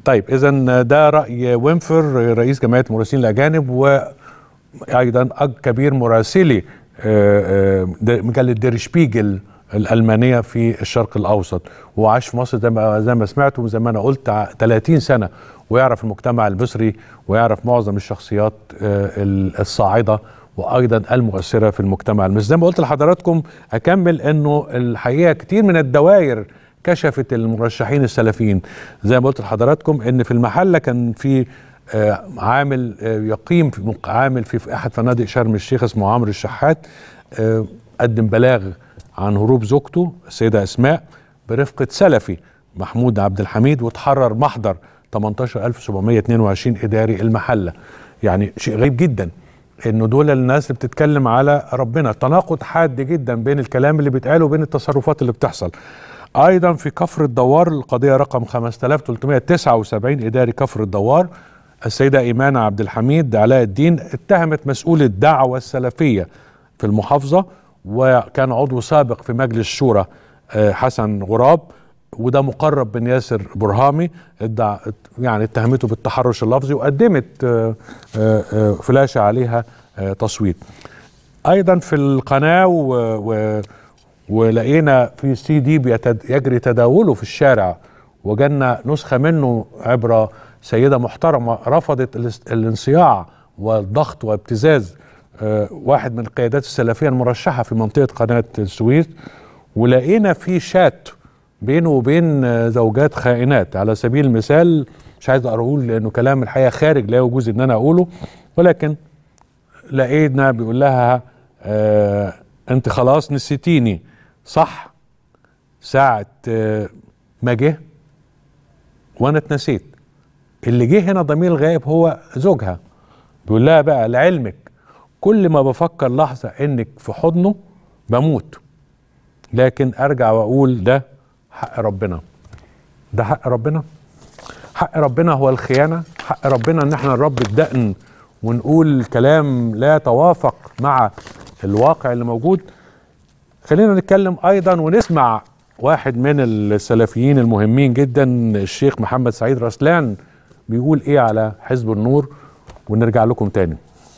طيب اذا ده راي وينفر رئيس جمعيه المراسلين الاجانب وايضا كبير مراسلي آه، آه، د- مجله دير شبيجل الالمانيه في الشرق الاوسط وعاش في مصر زي ما زي ما سمعت وزي ما انا قلت ع- 30 سنه ويعرف المجتمع المصري ويعرف معظم الشخصيات آه، ال- الصاعده وايضا المؤثره في المجتمع المصري زي ما قلت لحضراتكم اكمل انه الحقيقه كتير من الدوائر كشفت المرشحين السلفيين زي ما قلت لحضراتكم ان في المحله كان في آه، عامل آه، يقيم في مق- عامل في في احد فنادق شرم الشيخ اسمه عمرو الشحات آه، قدم بلاغ عن هروب زوجته السيده اسماء برفقه سلفي محمود عبد الحميد وتحرر محضر 18722 اداري المحله يعني شيء غريب جدا انه دول الناس اللي بتتكلم على ربنا تناقض حاد جدا بين الكلام اللي بيتقال وبين التصرفات اللي بتحصل ايضا في كفر الدوار القضيه رقم 5379 اداري كفر الدوار السيده ايمان عبد الحميد علاء الدين اتهمت مسؤول الدعوه السلفيه في المحافظه وكان عضو سابق في مجلس الشورى آه، حسن غراب وده مقرب من ياسر برهامي ادعى يعني اتهمته بالتحرش اللفظي وقدمت آه، آه، آه، فلاشه عليها آه، تصويت ايضا في القناه و و ولقينا في سي دي بيتد يجري تداوله في الشارع وجالنا نسخه منه عبر سيده محترمه رفضت الاس- الانصياع والضغط وابتزاز آه، واحد من القيادات السلفيه المرشحه في منطقه قناه السويس ولقينا في شات بينه وبين آه، زوجات خائنات على سبيل المثال مش عايز اقوله لانه كلام الحقيقه خارج لا يجوز ان انا اقوله ولكن لقينا بيقول لها آه انت خلاص نسيتيني صح ساعة آه ما جه وانا اتنسيت اللي جه هنا ضمير الغائب هو زوجها بيقول لها بقى لعلمك كل ما بفكر لحظة انك في حضنه بموت لكن ارجع واقول ده حق ربنا ده حق ربنا حق ربنا هو الخيانة حق ربنا ان احنا نربي الدقن ونقول كلام لا يتوافق مع الواقع اللي موجود خلينا نتكلم ايضا ونسمع واحد من السلفيين المهمين جدا الشيخ محمد سعيد رسلان بيقول ايه على حزب النور ونرجع لكم تاني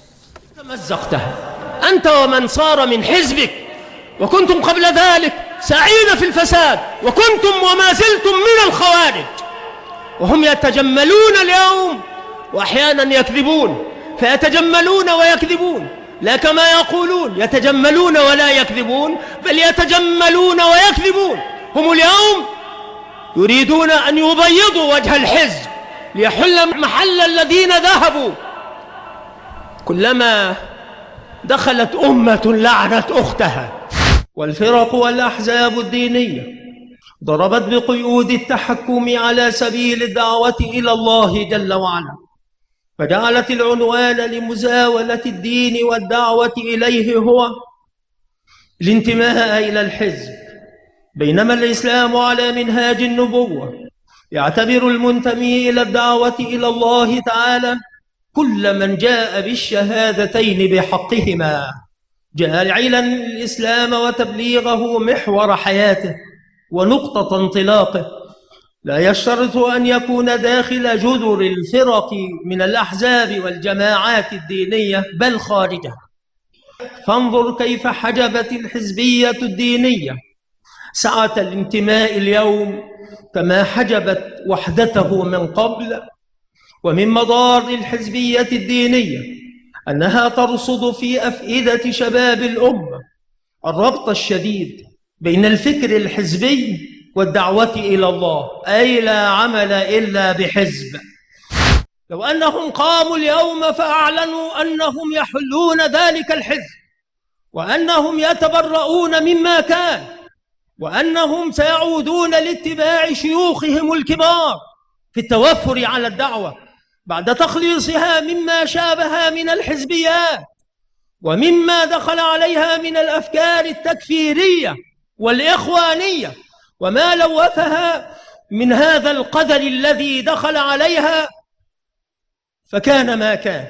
مزقتها أنت ومن صار من حزبك وكنتم قبل ذلك سعيد في الفساد وكنتم وما زلتم من الخوارج وهم يتجملون اليوم وأحيانا يكذبون فيتجملون ويكذبون لا كما يقولون يتجملون ولا يكذبون بل يتجملون ويكذبون هم اليوم يريدون أن يبيضوا وجه الحزب ليحل محل الذين ذهبوا كلما دخلت أمة لعنت أختها والفرق والأحزاب الدينية ضربت بقيود التحكم على سبيل الدعوة إلى الله جل وعلا فجعلت العنوان لمزاولة الدين والدعوة إليه هو الانتماء إلى الحزب بينما الإسلام على منهاج النبوة يعتبر المنتمي إلى الدعوة إلى الله تعالى كل من جاء بالشهادتين بحقهما جاعلا الإسلام وتبليغه محور حياته ونقطة انطلاقه لا يشترط أن يكون داخل جذر الفرق من الأحزاب والجماعات الدينية بل خارجها فانظر كيف حجبت الحزبية الدينية سعة الانتماء اليوم كما حجبت وحدته من قبل ومن مضار الحزبية الدينية أنها ترصد في أفئدة شباب الأمة الربط الشديد بين الفكر الحزبي والدعوة إلى الله أي لا عمل إلا بحزب لو أنهم قاموا اليوم فأعلنوا أنهم يحلون ذلك الحزب وأنهم يتبرؤون مما كان وأنهم سيعودون لاتباع شيوخهم الكبار في التوفر على الدعوة بعد تخليصها مما شابها من الحزبيات ومما دخل عليها من الأفكار التكفيرية والإخوانية وما لوثها من هذا القدر الذي دخل عليها فكان ما كان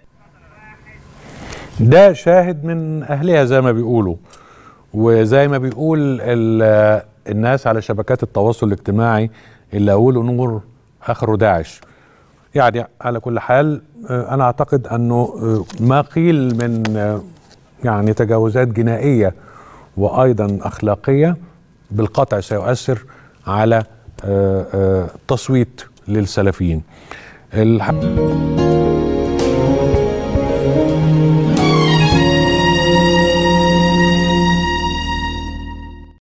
ده شاهد من اهلها زي ما بيقولوا وزي ما بيقول ال- الناس على شبكات التواصل الاجتماعي اللي اقوله نور اخره داعش يعني على كل حال آه، انا اعتقد انه آه، ما قيل من آه، يعني تجاوزات جنائيه وايضا اخلاقيه بالقطع سيؤثر على آه، آه، تصويت للسلفيين الح-